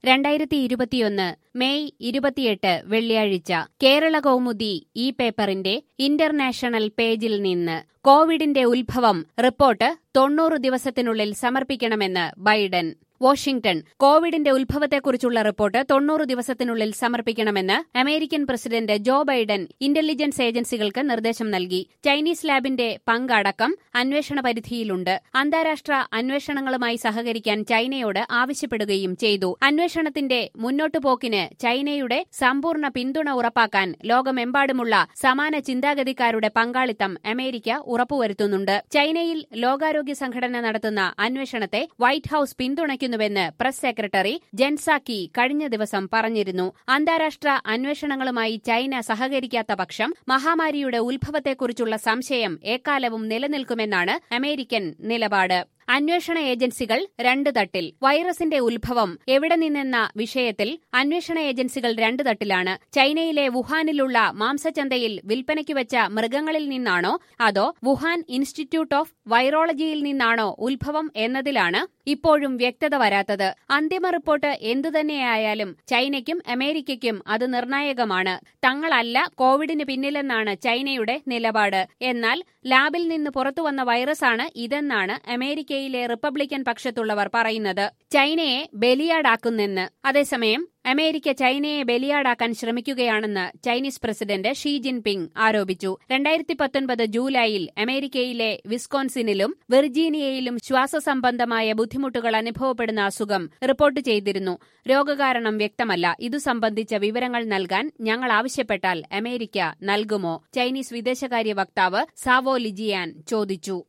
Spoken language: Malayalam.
രണ്ടായിരത്തി ഇരുപത്തിയൊന്ന് മെയ് ഇരുപത്തിയെട്ട് വെള്ളിയാഴ്ച കേരള കൗമുദി ഈ പേപ്പറിന്റെ ഇന്റർനാഷണൽ പേജിൽ നിന്ന് കോവിഡിന്റെ ഉത്ഭവം റിപ്പോർട്ട് തൊണ്ണൂറ് ദിവസത്തിനുള്ളിൽ സമർപ്പിക്കണമെന്ന് ബൈഡൻ വാഷിംഗ്ടൺ കോവിഡിന്റെ ഉത്ഭവത്തെക്കുറിച്ചുള്ള റിപ്പോർട്ട് തൊണ്ണൂറ് ദിവസത്തിനുള്ളിൽ സമർപ്പിക്കണമെന്ന് American president Joe Biden intelligence ഏജൻസികൾക്ക് നിർദ്ദേശം നൽകി ചൈനീസ് ലാബിന്റെ പങ്കടക്കം അന്വേഷണ പരിധിയിലുണ്ട് അന്താരാഷ്ട്ര അന്വേഷണങ്ങളുമായി സഹകരിക്കാൻ ചൈനയോട് ആവശ്യപ്പെടുകയും ചെയ്തു അന്വേഷണത്തിന്റെ മുന്നോട്ടുപോക്കിന് ചൈനയുടെ സമ്പൂർണ്ണ പിന്തുണ ഉറപ്പാക്കാൻ ലോകമെമ്പാടുമുള്ള സമാന ചിന്താഗതിക്കാരുടെ പങ്കാളിത്തം അമേരിക്ക ഉറപ്പുവരുത്തുന്നുണ്ട് ചൈനയിൽ ലോകാരോഗ്യ സംഘടന നടത്തുന്ന അന്വേഷണത്തെ വൈറ്റ് ഹൌസ് പിന്തുണയ്ക്കുന്നുവെന്ന് പ്രസ് സെക്രട്ടറി ജെൻസാക്കി കഴിഞ്ഞ ദിവസം പറഞ്ഞിരുന്നു അന്താരാഷ്ട്ര അന്വേഷണങ്ങളുമായി ചൈന സഹകരിക്കാത്ത പക്ഷം മഹാമാരിയുടെ ഉത്ഭവത്തെക്കുറിച്ചുള്ള സംശയം എക്കാലവും നിലനിൽക്കുമെന്നാണ് അമേരിക്കൻ നിലപാട് അന്വേഷണ ഏജൻസികൾ രണ്ട് തട്ടിൽ വൈറസിന്റെ ഉത്ഭവം എവിടെ നിന്നെന്ന വിഷയത്തിൽ അന്വേഷണ ഏജൻസികൾ രണ്ട് തട്ടിലാണ് ചൈനയിലെ വുഹാനിലുള്ള മാംസചന്തയിൽ വിൽപ്പനയ്ക്ക് വെച്ച മൃഗങ്ങളിൽ നിന്നാണോ അതോ വുഹാൻ ഇൻസ്റ്റിറ്റ്യൂട്ട് ഓഫ് വൈറോളജിയിൽ നിന്നാണോ ഉത്ഭവം എന്നതിലാണ് ഇപ്പോഴും വ്യക്തത വരാത്തത് അന്തിമ റിപ്പോർട്ട് എന്തുതന്നെയായാലും ചൈനയ്ക്കും അമേരിക്കയ്ക്കും അത് നിർണായകമാണ് തങ്ങളല്ല കോവിഡിന് പിന്നിലെന്നാണ് ചൈനയുടെ നിലപാട് എന്നാൽ ലാബിൽ നിന്ന് പുറത്തുവന്ന വൈറസാണ് ഇതെന്നാണ് അമേരിക്കയിലെ റിപ്പബ്ലിക്കൻ പക്ഷത്തുള്ളവർ പറയുന്നത് ചൈനയെ ബലിയാടാക്കുന്നെന്ന് അതേസമയം അമേരിക്ക ചൈനയെ ബലിയാടാക്കാൻ ശ്രമിക്കുകയാണെന്ന് ചൈനീസ് പ്രസിഡന്റ് ഷീ ജിൻപിങ് ആരോപിച്ചു രണ്ടായിരത്തി പത്തൊൻപത് ജൂലൈയിൽ അമേരിക്കയിലെ വിസ്കോൺസിനിലും വെർജീനിയയിലും ശ്വാസസംബന്ധമായ ബുദ്ധിമുട്ടുകൾ അനുഭവപ്പെടുന്ന അസുഖം റിപ്പോർട്ട് ചെയ്തിരുന്നു രോഗകാരണം വ്യക്തമല്ല ഇതു സംബന്ധിച്ച വിവരങ്ങൾ നൽകാൻ ഞങ്ങൾ ആവശ്യപ്പെട്ടാൽ അമേരിക്ക നൽകുമോ ചൈനീസ് വിദേശകാര്യ വക്താവ് സാവോ ലിജിയാൻ ചോദിച്ചു